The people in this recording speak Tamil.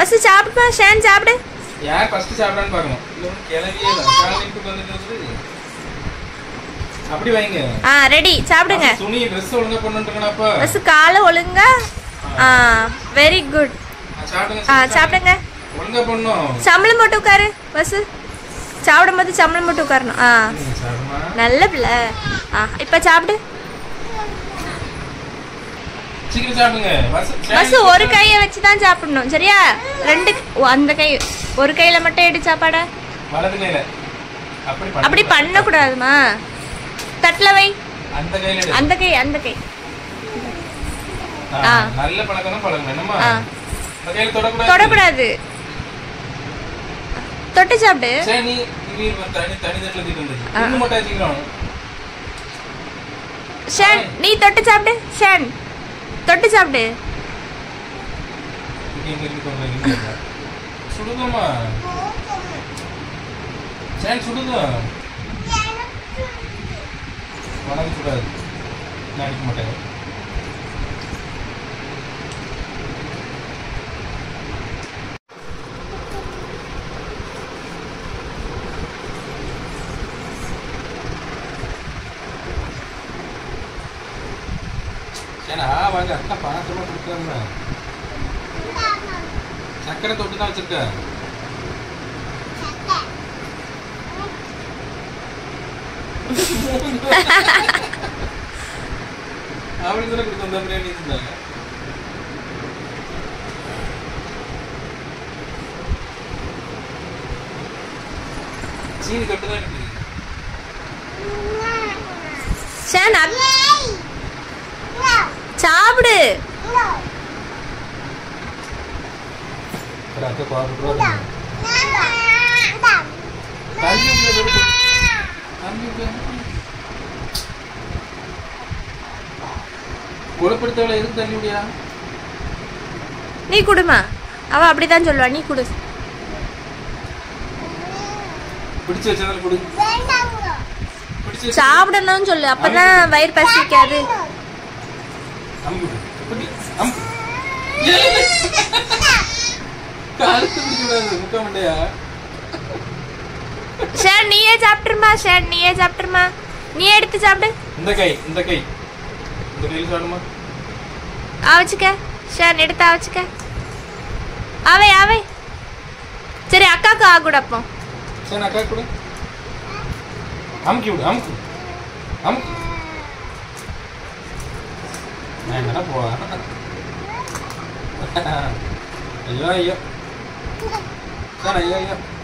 ஃபர்ஸ்ட் சாப்பிடுமா ஷேன் சாப்பிடு யார் ஃபர்ஸ்ட் சாப்பிடான்னு பார்க்கணும் இல்லை ஒன்றும் கிளவியே தான் காலைக்கு வந்துட்டு இருக்குது அப்படி வைங்க ஆ ரெடி சாப்பிடுங்க துணி ட்ரெஸ் ஒழுங்கா பண்ணுட்டுங்கண்ணாப்பா பஸ் காலை ஒழுங்கா ஆ வெரி குட் சாப்பிடுங்க ஆ sister. சாப்பிடுங்க ஒழுங்கா பண்ணும் சம்பளம் போட்டு உட்காரு பஸ் சாப்பிடும் போது சம்பளம் போட்டு உட்காரணும் ஆ ம், சாப்பிடுமா நல்ல பிள்ளை ஆ இப்போ சாப்பிடு சீக்கிரம் சாப்பிடுங்க பஸ் பஸ் ஒரு கையை வச்சு தான் சாப்பிடணும் சரியா ரெண்டு ஓ, அந்த கை ஒரு கையில மட்டும் எடு சாப்பாட வலது கையில அப்படி பண்ண அப்படி பண்ணக்கூடாதுமா தட்டில் வை அந்த கையில எடு. அந்த கை அந்த கை ஆ, ஆ. நல்ல பழக்கம் தான் பழகணும் என்னம்மா ஆ அந்த கையில தொடக்கூடாது தொடக்கூடாது தொட்டு சாப்பிடு சரி நீ நீ ஒரு தனி தனி தட்டுல தூக்கிட்டு வந்துச்சு ஆ. இன்னும் மட்டும் வச்சுக்கிறோம் ஷேன் நீ தொட்டு சாப்பிடு ஷேன் தொட்டு சாப்பிடு இங்க இங்க இருக்கு கொஞ்சம் இங்க இருக்கு. சுடுதம்மா சரி சுடுதா உனக்கு சுடாது நான் அடிக்க மாட்டேன் சரி ஆ வாங்க அக்கா பாத்திரமா கொடுக்குறாங்க சக்கரை தொட்டு தான் வச்சிருக்க அவளுக்கு தானே கொடுத்து வந்த பிரியாணி இருந்தாங்க சீனி தொட்டு தான் இருக்கு ஷேன் அக்- சாப்பிடு அப்புறம் அக்கா கோவப்படுறா தண்ணி ஊத்துல தொட்டு. தண்ணி ஊத்துல. குழப்படுத்தவளை எதுக்கு தண்ணி முடியா நீ குடுமா அவ அப்படிதான் சொல்லுவா நீ குடு பிடிச்சு வச்சதால கொடு பிடிச்சு வச்சு சாப்பிடணும்னு சொல்லு அப்பதான் வயிறு பசிக்காது அமுக்கு விடு. எப்படி? அமுக்கு. ஏய். காலத்து பிடிக்க கூடாது முக்க மண்டையா ஷேன் நீயே சாப்பிட்டுருமா ஷேன் நீயே சாப்பிட்டுருமா நீ எடுத்து சாப்பிடு இந்த கை இந்த கை இந்த கையில் சாடுமா ஆவச்சுக்க ஷேன் எடுத்து ஆவச்சுக்க ஆவே ஆவே சரி அக்காக்கு ஆகுட அப்போ சரி அக்கா கொடு அமுக்கி விடு அமுக்கு அமுக்கு நான் என்னடா போவா ஐயோ ஐயோ சார் ஐயோ ஐயோ